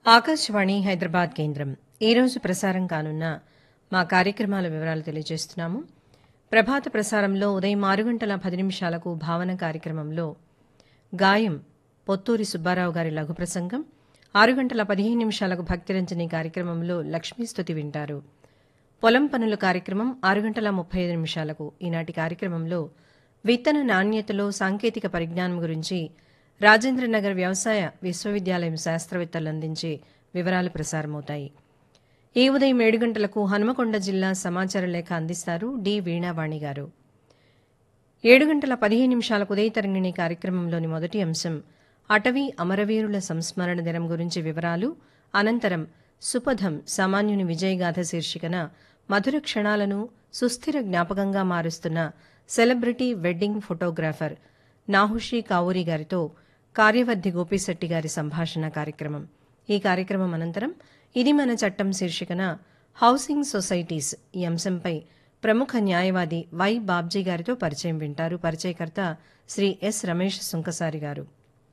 ఆకాశవాణి హైదరాబాద్ కేంద్రం ఈరోజు ప్రసారం కానున్న మా కార్యక్రమాల వివరాలు తెలియజేస్తున్నాము ప్రభాత ప్రసారంలో ఉదయం ఆరు గంటల పది నిమిషాలకు భావన కార్యక్రమంలో గాయం పొత్తూరి సుబ్బారావు గారి లఘు ప్రసంగం ఆరు గంటల పదిహేను నిమిషాలకు భక్తిరంజని కార్యక్రమంలో లక్ష్మీస్తుతి వింటారు పొలం పనుల కార్యక్రమం ఆరు గంటల ముప్పై ఐదు నిమిషాలకు ఈనాటి కార్యక్రమంలో విత్తన నాణ్యతలో సాంకేతిక పరిజ్ఞానం గురించి రాజేంద్రనగర్ వ్యవసాయ విశ్వవిద్యాలయం శాస్త్రవేత్తలు అందించే వివరాలు ప్రసారమవుతాయి ఈ ఉదయం ఏడు గంటలకు హనుమకొండ జిల్లా సమాచార లేఖ అందిస్తారు డి వీణావాణి గారు ఏడు గంటల పదిహేను నిమిషాలకు ఉదయ తరంగిణి కార్యక్రమంలోని మొదటి అంశం అటవీ అమరవీరుల సంస్మరణ దినం గురించి వివరాలు అనంతరం సుపథం సామాన్యుని విజయగాథ శీర్షికన మధుర క్షణాలను సుస్థిర జ్ఞాపకంగా మారుస్తున్న celebrity wedding photographer Nahushi Kavuri గారితో కార్యవర్ధి గోపిశెట్టి గారి సంభాషణ కార్యక్రమం ఈ కార్యక్రమం అనంతరం ఇది మన చట్టం శీర్షికన హౌసింగ్ సొసైటీస్ ఈ అంశంపై ప్రముఖ న్యాయవాది వై బాబ్జీ గారితో పరిచయం వింటారు పరిచయకర్త శ్రీ ఎస్ రమేష్ సుంకసారి గారు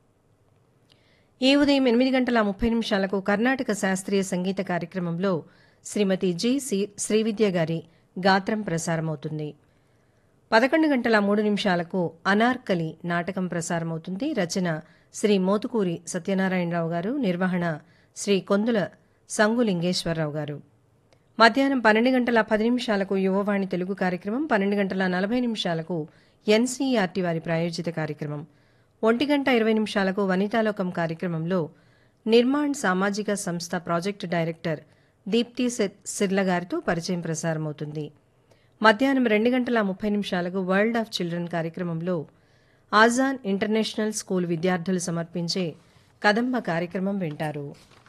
ఈ ఉదయం ఎనిమిది గంటల ముప్పై నిమిషాలకు కర్ణాటక శాస్త్రీయ సంగీత కార్యక్రమంలో శ్రీమతి జి సి- శ్రీవిద్య గారి గాత్రం ప్రసారమవుతుంది పదకొండు గంటల మూడు నిమిషాలకు అనార్కలి నాటకం ప్రసారమవుతుంది రచన శ్రీ మోతుకూరి సత్యనారాయణరావు గారు నిర్వహణ శ్రీ కొందుల సంగులింగేశ్వరరావు గారు మధ్యాహ్నం పన్నెండు గంటల పది నిమిషాలకు యువవాణి తెలుగు కార్యక్రమం పన్నెండు గంటల నలభై నిమిషాలకు ఎన్సీఆర్టీ వారి ప్రాయోజిత కార్యక్రమం ఒంటి గంట ఇరవై నిమిషాలకు వనితాలోకం కార్యక్రమంలో నిర్మాణ్ సామాజిక సంస్థ ప్రాజెక్టు డైరెక్టర్ దీప్తి సిర్- సిర్ల గారితో పరిచయం ప్రసారమవుతుంది మధ్యాహ్నం రెండు గంటల ముప్పై నిమిషాలకు వరల్డ్ ఆఫ్ చిల్డ్రన్ కార్యక్రమంలో ఆజాన్ ఇంటర్నేషనల్ స్కూల్ విద్యార్థులు సమర్పించే కదంబ కార్యక్రమం వింటారు